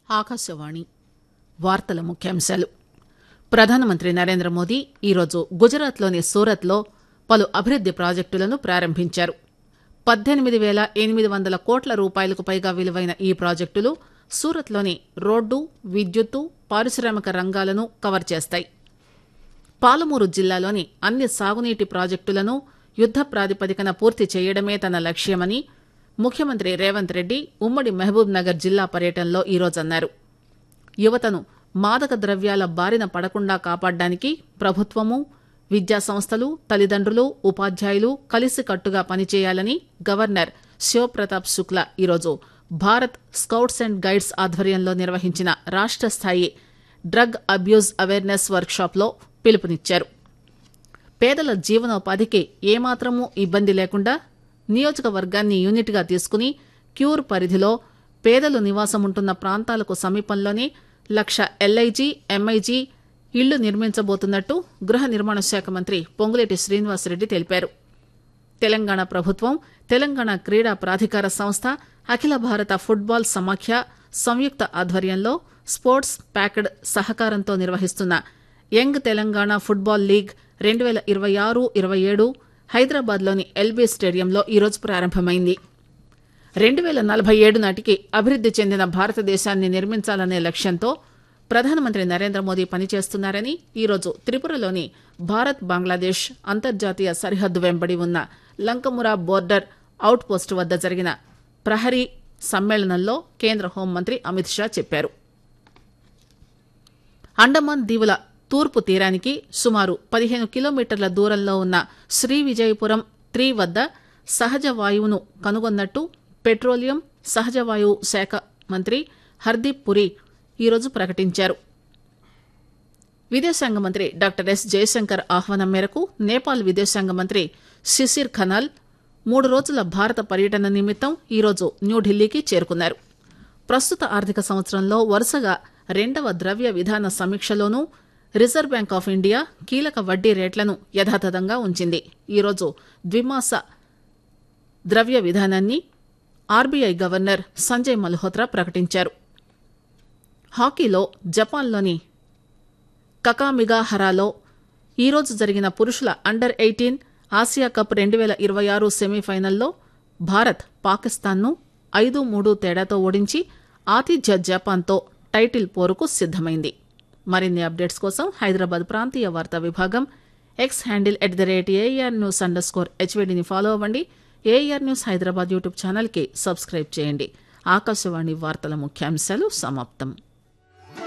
ఆకాశవాణి వార్తల ముఖ్యాంశాలు ప్రధానమంత్రి నరేంద్ర మోదీ ఈరోజు గుజరాత్లోని సూరత్లో పలు అభివృద్ది ప్రాజెక్టులను ప్రారంభించారు పద్దెనిమిది పేల ఎనిమిది వందల కోట్ల రూపాయలకు పైగా విలువైన ఈ ప్రాజెక్టులు సూరత్లోని రోడ్డు విద్యుత్తు పారిశ్రామిక రంగాలను కవర్ చేస్తాయి పాలమూరు జిల్లాలోని అన్ని సాగునీటి ప్రాజెక్టులను యుద్ద ప్రాతిపదికన పూర్తి చేయడమే తన లక్ష్యమని ముఖ్యమంత్రి రేవంత్ రెడ్డి ఉమ్మడి మహబూబ్ నగర్ జిల్లా పర్యటనలో ఈరోజు అన్నారు యువతను మాదక ద్రవ్యాల బారిన పడకుండా కాపాడడానికి ప్రభుత్వము విద్యా సంస్థలు తల్లిదండ్రులు ఉపాధ్యాయులు కలిసికట్టుగా పనిచేయాలని గవర్నర్ శివప్రతాప్ శుక్లా ఈరోజు భారత్ స్కౌట్స్ అండ్ గైడ్స్ ఆధ్వర్యంలో నిర్వహించిన రాష్ట స్థాయి డ్రగ్ అబ్యూజ్ అవేర్నెస్ వర్క్షాప్లో పిలుపునిచ్చారు పేదల జీవనోపాధికి ఏమాత్రమూ ఇబ్బంది లేకుండా నియోజకవర్గాన్ని యూనిట్గా తీసుకుని క్యూర్ పరిధిలో పేదలు నివాసముంటున్న ప్రాంతాలకు సమీపంలోనే లక్ష ఎల్ఐజీ ఎంఐజీ ఇళ్లు నిర్మించబోతున్నట్టు గృహ నిర్మాణ శాఖ మంత్రి పొంగులేటి శ్రీనివాసరెడ్డి తెలిపారు తెలంగాణ ప్రభుత్వం తెలంగాణ క్రీడా ప్రాధికార సంస్థ అఖిల భారత ఫుట్బాల్ సమాఖ్య సంయుక్త ఆధ్వర్యంలో స్పోర్ట్స్ ప్యాక్డ్ సహకారంతో నిర్వహిస్తున్న యంగ్ తెలంగాణ ఫుట్బాల్ లీగ్ రెండు పేల ఇరవై ఆరు ఇరవై ఏడు హైదరాబాద్లోని ఎల్బీ స్టేడియంలో ఈరోజు ప్రారంభమైంది రెండు పేల నలభై ఏడు నాటికి అభివృద్ది చెందిన భారతదేశాన్ని నిర్మించాలనే లక్ష్యంతో ప్రధానమంత్రి నరేంద్ర మోదీ పనిచేస్తున్నారని ఈరోజు త్రిపురలోని భారత్ బంగ్లాదేశ్ అంతర్జాతీయ సరిహద్దు వెంబడి ఉన్న లంకమురా బోర్డర్ అవుట్ పోస్టు వద్ద జరిగిన ప్రహరీ సమ్మేళనంలో కేంద్ర హోంమంత్రి అమిత్ షా చెప్పారు అండమాన్ దీవుల తూర్పు తీరానికి సుమారు పదిహేను కిలోమీటర్ల దూరంలో ఉన్న శ్రీ విజయపురం త్రీ వద్ద సహజ వాయువును కనుగొన్నట్టు పెట్రోలియం సహజ వాయువు శాఖ మంత్రి హర్దీప్ పురి ఈరోజు ప్రకటించారు విదేశాంగ మంత్రి డాక్టర్ ఎస్ జయశంకర్ ఆహ్వానం మేరకు నేపాల్ విదేశాంగ మంత్రి శిశిర్ ఖనాల్ మూడు రోజుల భారత పర్యటన నిమిత్తం ఈరోజు న్యూఢిల్లీకి చేరుకున్నారు ప్రస్తుత ఆర్థిక సంవత్సరంలో వరుసగా రెండవ ద్రవ్య విధాన సమీక్షలోనూ రిజర్వ్ బ్యాంక్ ఆఫ్ ఇండియా కీలక వడ్డీ రేట్లను యథాతథంగా ఉంచింది ఈరోజు ద్విమాస ద్రవ్య విధానాన్ని ఆర్బీఐ గవర్నర్ సంజయ్ మల్హోత్రా ప్రకటించారు హాకీలో జపాన్లోని కకామిగా హరాలో ఈరోజు జరిగిన పురుషుల అండర్ ఎయిటీన్ ఆసియా కప్ రెండు పేల ఇరవై ఆరు సెమీఫైనల్లో భారత్ పాకిస్తాన్ను ఐదు మూడు తేడాతో ఓడించి ఆతిథ్య జపాన్తో టైటిల్ పోరుకు సిద్దమైంది మరిన్ని అప్డేట్స్ కోసం హైదరాబాద్ ప్రాంతీయ వార్తా విభాగం X handle at the rate A R news underscore హెచ్వీడీని ఫాలో అవ్వండి ఏఆర్ న్యూస్ హైదరాబాద్ యూట్యూబ్ ఛానల్కి సబ్స్క్రైబ్ చేయండి ఆకాశవాణి వార్తల ముఖ్యాంశాలు సమాప్తం